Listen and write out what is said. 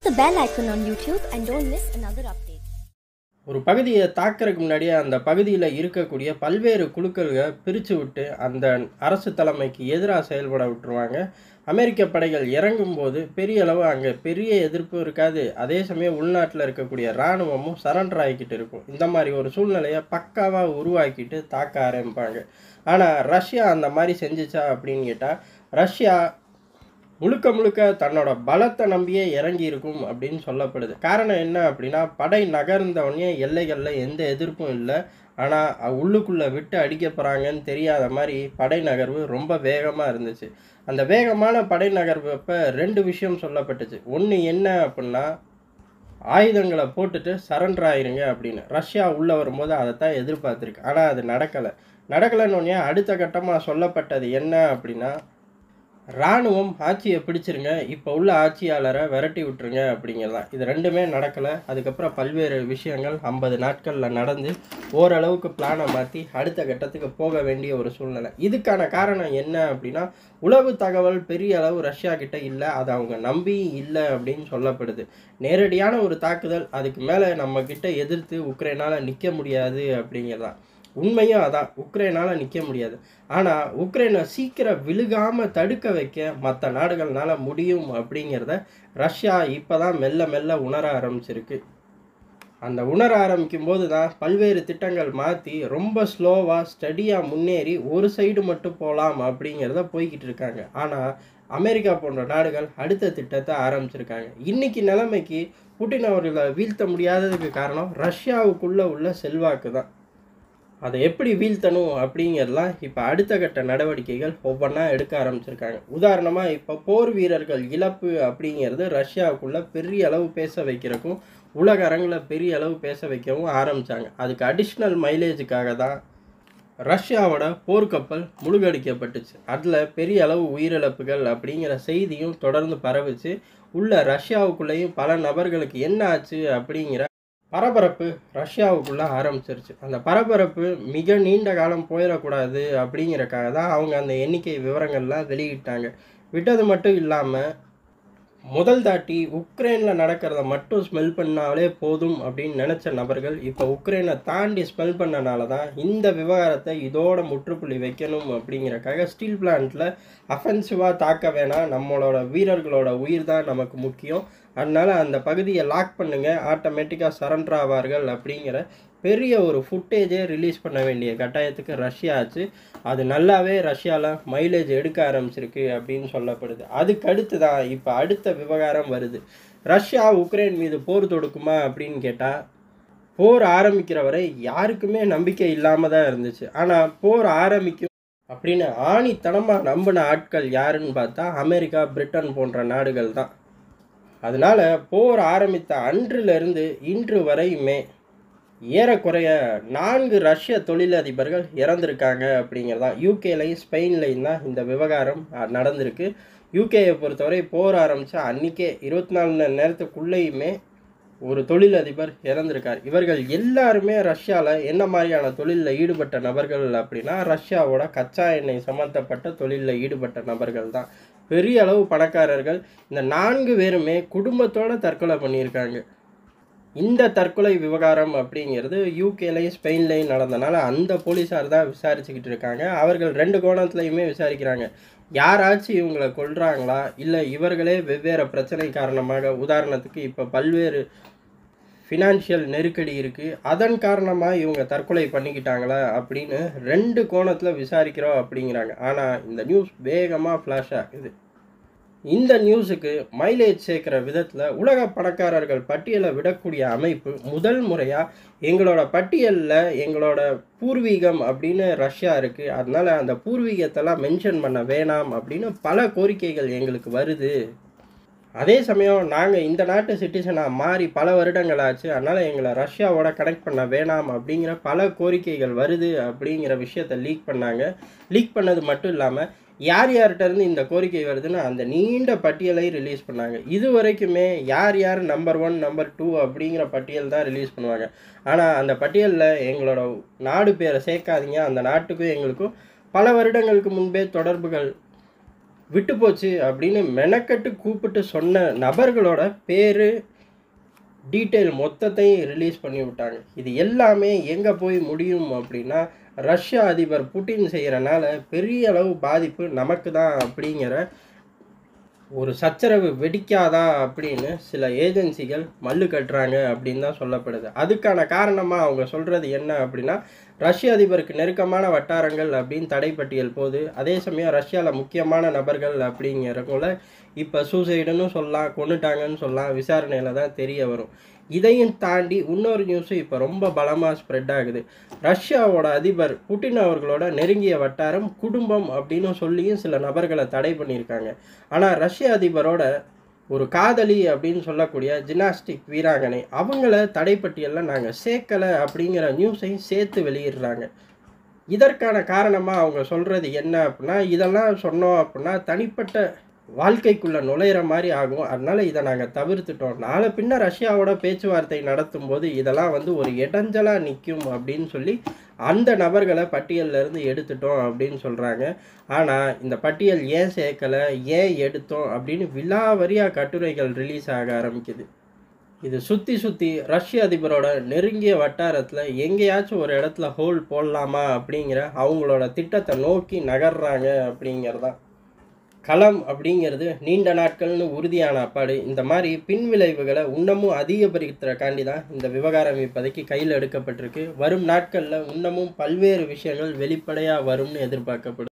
the bell icon on YouTube and don't miss another update. ஒரு பகுதியை தாக்கறதுக்கு முன்னாடியே அந்த பகுதியில் இருக்கக்கூடிய பல்வேறு குழுக்கள்களை பிரித்து விட்டு அந்த அரசு தலைமைக்கு எதிராக செயல்பட விட்டுருவாங்க அமெரிக்க படைகள் இறங்கும்போது பெரிய அளவு அங்கே பெரிய எதிர்ப்பும் இருக்காது அதே சமயம் உள்நாட்டில் இருக்கக்கூடிய இராணுவமும் சரண்டர் ஆகிக்கிட்டு இருக்கும் இந்த மாதிரி ஒரு சூழ்நிலையை பக்காவாக உருவாக்கிட்டு தாக்க ஆரம்பிப்பாங்க ஆனால் ரஷ்யா அந்த மாதிரி செஞ்சுச்சா அப்படின்னு கேட்டால் ரஷ்யா முழுக்க முழுக்க தன்னோட பலத்தை நம்பியே இறங்கி இருக்கும் அப்படின்னு சொல்லப்படுது காரணம் என்ன அப்படின்னா படை நகர்ந்தவொடனே எல்லைகளில் எந்த எதிர்ப்பும் இல்லை ஆனால் உள்ளுக்குள்ளே விட்டு அடிக்க போகிறாங்கன்னு தெரியாத மாதிரி படை நகர்வு ரொம்ப வேகமாக இருந்துச்சு அந்த வேகமான படை நகர்வு அப்போ ரெண்டு விஷயம் சொல்லப்பட்டுச்சு ஒன்று என்ன அப்படின்னா ஆயுதங்களை போட்டுட்டு சரண்டர் ஆயிருங்க அப்படின்னு ரஷ்யா உள்ளே வரும்போது அதை தான் எதிர்பார்த்துருக்கு ஆனால் அது நடக்கலை நடக்கலைன்னு அடுத்த கட்டமாக சொல்லப்பட்டது என்ன அப்படின்னா இராணுவம் ஆட்சியை பிடிச்சிருங்க இப்போ உள்ள ஆட்சியாளரை விரட்டி விட்டுருங்க அப்படிங்கிறதான் இது ரெண்டுமே நடக்கலை அதுக்கப்புறம் பல்வேறு விஷயங்கள் ஐம்பது நாட்களில் நடந்து ஓரளவுக்கு பிளானை மாற்றி அடுத்த கட்டத்துக்கு போக வேண்டிய ஒரு சூழ்நிலை இதுக்கான காரணம் என்ன அப்படின்னா உளவு தகவல் பெரிய அளவு ரஷ்யா கிட்ட இல்லை அதை அவங்க நம்பி இல்லை அப்படின்னு சொல்லப்படுது நேரடியான ஒரு தாக்குதல் அதுக்கு மேலே நம்ம கிட்ட எதிர்த்து உக்ரைனால் நிற்க முடியாது அப்படிங்கிறதான் உண்மையும் அதான் உக்ரைனால் நிற்க முடியாது ஆனால் உக்ரைனை சீக்கிரம் விழுகாமல் தடுக்க வைக்க மற்ற நாடுகள்னால முடியும் அப்படிங்கிறத ரஷ்யா இப்போ தான் மெல்ல மெல்ல உணர ஆரம்பிச்சிருக்கு அந்த உணர ஆரம்பிக்கும் போது தான் பல்வேறு திட்டங்கள் மாற்றி ரொம்ப ஸ்லோவாக ஸ்டடியாக முன்னேறி ஒரு சைடு மட்டும் போகலாம் அப்படிங்கிறத போய்கிட்டு இருக்காங்க ஆனால் அமெரிக்கா போன்ற நாடுகள் அடுத்த திட்டத்தை ஆரம்பிச்சிருக்காங்க இன்னைக்கு நிலைமைக்கு புட்டின் அவர்களை வீழ்த்த முடியாததுக்கு காரணம் ரஷ்யாவுக்குள்ளே உள்ள செல்வாக்கு தான் அதை எப்படி வீழ்த்தணும் அப்படிங்கிறதுலாம் இப்போ அடுத்த கட்ட நடவடிக்கைகள் ஒவ்வொன்றா எடுக்க ஆரம்பிச்சிருக்காங்க உதாரணமாக இப்போ போர் வீரர்கள் இழப்பு அப்படிங்கிறது ரஷ்யாவுக்குள்ளே பெரிய அளவு பேச வைக்கிறக்கும் உலக அரங்கில் பெரிய அளவு பேச வைக்கவும் ஆரம்பித்தாங்க அதுக்கு அடிஷ்னல் மைலேஜுக்காக தான் ரஷ்யாவோட போர்க்கப்பல் முழுகடிக்கப்பட்டுச்சு அதில் பெரிய அளவு உயிரிழப்புகள் அப்படிங்கிற செய்தியும் தொடர்ந்து பரவுச்சு உள்ள ரஷ்யாவுக்குள்ளேயும் பல நபர்களுக்கு என்ன ஆச்சு அப்படிங்கிற பரபரப்பு ரஷ்யாவுக்குள்ளே ஆரம்பிச்சிருச்சு அந்த பரபரப்பு மிக நீண்ட காலம் போயிடக்கூடாது அப்படிங்கிறக்காக தான் அவங்க அந்த எண்ணிக்கை விவரங்கள்லாம் வெளியிட்டாங்க விட்டது மட்டும் இல்லாமல் முதல் தாட்டி உக்ரைனில் நடக்கிறத மட்டும் ஸ்மெல் பண்ணாலே போதும் அப்படின்னு நினச்ச நபர்கள் இப்போ உக்ரைனை தாண்டி ஸ்மெல் பண்ணனால தான் இந்த விவகாரத்தை இதோட முற்றுப்புள்ளி வைக்கணும் அப்படிங்கிறக்காக ஸ்டீல் பிளான்ட்டில் அஃபென்சிவாக தாக்க வேணாம் நம்மளோட வீரர்களோட உயிர் தான் நமக்கு முக்கியம் அதனால் அந்த பகுதியை லாக் பண்ணுங்க ஆட்டோமேட்டிக்காக சரண்டர் ஆவார்கள் அப்படிங்கிற பெரிய ஒரு ஃபுட்டேஜே ரிலீஸ் பண்ண வேண்டிய கட்டாயத்துக்கு ரஷ்யா ஆச்சு அது நல்லாவே ரஷ்யாவில் மைலேஜ் எடுக்க ஆரம்பிச்சிருக்கு அப்படின்னு சொல்லப்படுது அதுக்கு அடுத்து தான் இப்போ அடுத்த விவகாரம் வருது ரஷ்யா உக்ரைன் மீது போர் தொடுக்குமா அப்படின்னு கேட்டால் போர் ஆரம்பிக்கிற வரை யாருக்குமே நம்பிக்கை இல்லாமல் தான் இருந்துச்சு ஆனால் போர் ஆரம்பிக்கும் அப்படின்னு ஆணித்தனமாக நம்பின ஆட்கள் யாருன்னு பார்த்தா அமெரிக்கா பிரிட்டன் போன்ற நாடுகள் தான் அதனால் போர் ஆரம்பித்த அன்றிலிருந்து இன்று வரையுமே ஏறக்குறைய நான்கு ரஷ்ய தொழிலதிபர்கள் இறந்திருக்காங்க அப்படிங்கிறதான் யூகேலையும் ஸ்பெயின்லையும் தான் இந்த விவகாரம் நடந்திருக்கு யூகேயை பொறுத்தவரை போர் ஆரம்பித்தா அன்றைக்கே இருபத்தி நாலு மணி நேரத்துக்குள்ளேயுமே ஒரு தொழிலதிபர் இறந்திருக்கார் இவர்கள் எல்லாருமே ரஷ்யாவில் என்ன மாதிரியான தொழிலில் ஈடுபட்ட நபர்கள் அப்படின்னா ரஷ்யாவோட கச்சா எண்ணெய் சம்மந்தப்பட்ட தொழிலில் ஈடுபட்ட நபர்கள் தான் பெரிய அளவு பணக்காரர்கள் இந்த நான்கு பேருமே குடும்பத்தோடு தற்கொலை பண்ணியிருக்காங்க இந்த தற்கொலை விவகாரம் அப்படிங்கிறது யூகேலையும் ஸ்பெயின்லையும் நடந்தனால அந்த போலீஸார் தான் விசாரிச்சுக்கிட்டு இருக்காங்க அவர்கள் ரெண்டு கோணத்துலையுமே விசாரிக்கிறாங்க யாராச்சும் இவங்களை கொள்றாங்களா இல்லை இவர்களே வெவ்வேறு பிரச்சனை காரணமாக உதாரணத்துக்கு இப்போ பல்வேறு ஃபினான்ஷியல் நெருக்கடி இருக்குது அதன் காரணமாக இவங்க தற்கொலை பண்ணிக்கிட்டாங்களா அப்படின்னு ரெண்டு கோணத்தில் விசாரிக்கிறோம் அப்படிங்கிறாங்க ஆனால் இந்த நியூஸ் வேகமாக ஃப்ளாஷ் ஆகுது இந்த நியூஸுக்கு மைலேஜ் சேர்க்குற விதத்தில் உலக பணக்காரர்கள் பட்டியலை விடக்கூடிய அமைப்பு முதல் முறையாக எங்களோட பட்டியலில் எங்களோட பூர்வீகம் அப்படின்னு ரஷ்யா இருக்குது அதனால் அந்த பூர்வீகத்தெல்லாம் மென்ஷன் பண்ண வேணாம் அப்படின்னு பல கோரிக்கைகள் எங்களுக்கு வருது அதே சமயம் நாங்கள் இந்த நாட்டு சிட்டிசனாக மாறி பல வருடங்கள் ஆச்சு அதனால் எங்களை ரஷ்யாவோட கனெக்ட் பண்ண வேணாம் அப்படிங்கிற பல கோரிக்கைகள் வருது அப்படிங்கிற விஷயத்த லீக் பண்ணாங்க லீக் பண்ணது மட்டும் இல்லாமல் யார் யார்கிட்ட இருந்து இந்த கோரிக்கை வருதுன்னு அந்த நீண்ட பட்டியலை ரிலீஸ் பண்ணாங்க இது வரைக்குமே யார் யார் நம்பர் ஒன் நம்பர் டூ அப்படிங்கிற பட்டியல் தான் ரிலீஸ் பண்ணுவாங்க ஆனால் அந்த பட்டியலில் எங்களோட நாடு பேரை சேர்க்காதீங்க அந்த நாட்டுக்கும் எங்களுக்கும் பல வருடங்களுக்கு முன்பே தொடர்புகள் விட்டு போச்சு அப்படின்னு மெனக்கட்டு கூப்பிட்டு சொன்ன நபர்களோட பேர் டீட்டெயில் மொத்தத்தையும் ரிலீஸ் பண்ணி விட்டாங்க இது எல்லாமே எங்கே போய் முடியும் அப்படின்னா ரஷ்யா அதிபர் புட்டின் செய்கிறனால பெரிய அளவு பாதிப்பு நமக்கு தான் அப்படிங்கிற ஒரு சச்சரவு வெடிக்காதா அப்படின்னு சில ஏஜென்சிகள் மல்லு கட்டுறாங்க அப்படின்னு தான் சொல்லப்படுது அதுக்கான காரணமாக அவங்க சொல்கிறது என்ன அப்படின்னா ரஷ்ய அதிபருக்கு நெருக்கமான வட்டாரங்கள் அப்படின்னு தடைப்பட்டியல் போது அதே சமயம் ரஷ்யாவில் முக்கியமான நபர்கள் அப்படிங்கிறவங்கள இப்போ சூசைடுன்னு சொல்லலாம் கொண்டுட்டாங்கன்னு சொல்லலாம் விசாரணையில் தான் தெரிய வரும் இதையும் தாண்டி இன்னொரு நியூஸும் இப்போ ரொம்ப பலமாக ஸ்ப்ரெட் ஆகுது ரஷ்யாவோட அதிபர் புட்டின் அவர்களோட நெருங்கிய வட்டாரம் குடும்பம் அப்படின்னு சொல்லியும் சில நபர்களை தடை பண்ணியிருக்காங்க ஆனால் ரஷ்ய அதிபரோட ஒரு காதலி அப்படின்னு சொல்லக்கூடிய ஜிம்னாஸ்டிக் வீராங்கனை அவங்கள தடைப்பட்டியலில் நாங்கள் சேர்க்கலை அப்படிங்கிற நியூஸையும் சேர்த்து வெளியிடுறாங்க இதற்கான காரணமாக அவங்க சொல்கிறது என்ன அப்படின்னா இதெல்லாம் சொன்னோம் அப்படின்னா தனிப்பட்ட வாழ்க்கைக்குள்ளே நுழையிற மாதிரி ஆகும் அதனால் இதை நாங்கள் தவிர்த்துட்டோம் நாளை பின்ன ரஷ்யாவோட பேச்சுவார்த்தை நடத்தும் போது இதெல்லாம் வந்து ஒரு இடைஞ்சலாக நிற்கும் அப்படின்னு சொல்லி அந்த நபர்களை பட்டியலில் இருந்து எடுத்துட்டோம் அப்படின்னு சொல்கிறாங்க ஆனால் இந்த பட்டியல் ஏன் சேர்க்கலை ஏன் எடுத்தோம் அப்படின்னு விலாவரியாக கட்டுரைகள் ரிலீஸ் ஆக ஆரம்பிக்குது இது சுற்றி சுற்றி ரஷ்ய அதிபரோட நெருங்கிய வட்டாரத்தில் எங்கேயாச்சும் ஒரு இடத்துல ஹோல் போடலாமா அப்படிங்கிற அவங்களோட திட்டத்தை நோக்கி நகர்றாங்க அப்படிங்கிறதான் களம் அப்படிங்கிறது நீண்ட நாட்கள்னு உறுதியான அப்பாடு இந்த மாதிரி பின்விளைவுகளை இன்னமும் அதிகப்படுத்துறக்காண்டி தான் இந்த விவகாரம் இப்போதைக்கு கையில் எடுக்கப்பட்டிருக்கு வரும் நாட்களில் இன்னமும் பல்வேறு விஷயங்கள் வெளிப்படையாக வரும்னு எதிர்பார்க்கப்படுது